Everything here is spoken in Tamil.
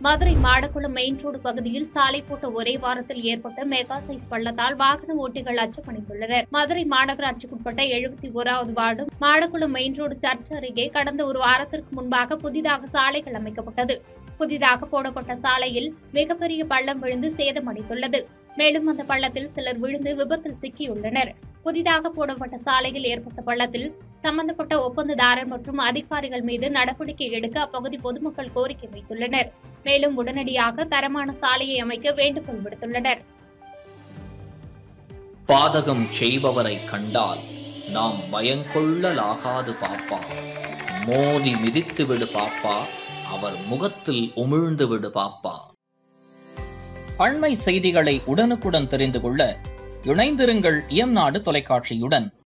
மதுரை மாடக்குளம் மெயின் ரோடு பகுதியில் சாலை போட்ட ஒரே வாரத்தில் ஏற்பட்ட மெகா சைஸ் பள்ளத்தால் வாகன ஓட்டிகள் அச்சமடைந்துள்ளனர் மதுரை மாநகராட்சிக்குட்பட்ட எழுபத்தி ஓராவது ward Madakkulam main road church அருகே கடந்த ஒரு வாரத்திற்கு முன்பாக புதிதாக சாலைகள் அமைக்கப்பட்டது புதிதாக போடப்பட்ட சாலையில் மிகப்பெரிய பள்ளம் விழுந்து சேதமடைந்துள்ளது மேலும் அந்த பள்ளத்தில் சிலர் விழுந்து விபத்தில் சிக்கியுள்ளனர் புதிதாக போடப்பட்ட சாலையில் ஏற்பட்ட பள்ளத்தில் சம்பந்தப்பட்ட ஒப்பந்ததாரர் மற்றும் அதிகாரிகள் மீது நடவடிக்கை எடுக்க அப்பகுதி பொதுமக்கள் கோரிக்கை வைத்துள்ளனர் மேலும் உடனடியாக தரமான சாலையை அமைக்க வேண்டுகோள் விடுத்துள்ளனர் பாதகம் செய்பவரை கண்டால் நாம் பயங்கொள்ளலாகாது பாப்பா மோதி மிதித்து விடு பாப்பா அவர் முகத்தில் உமிழ்ந்து விடு பாப்பா அண்மை செய்திகளை உடனுக்குடன் தெரிந்து கொள்ள இணைந்திருங்கள் இயம்நாடு தொலைக்காட்சியுடன்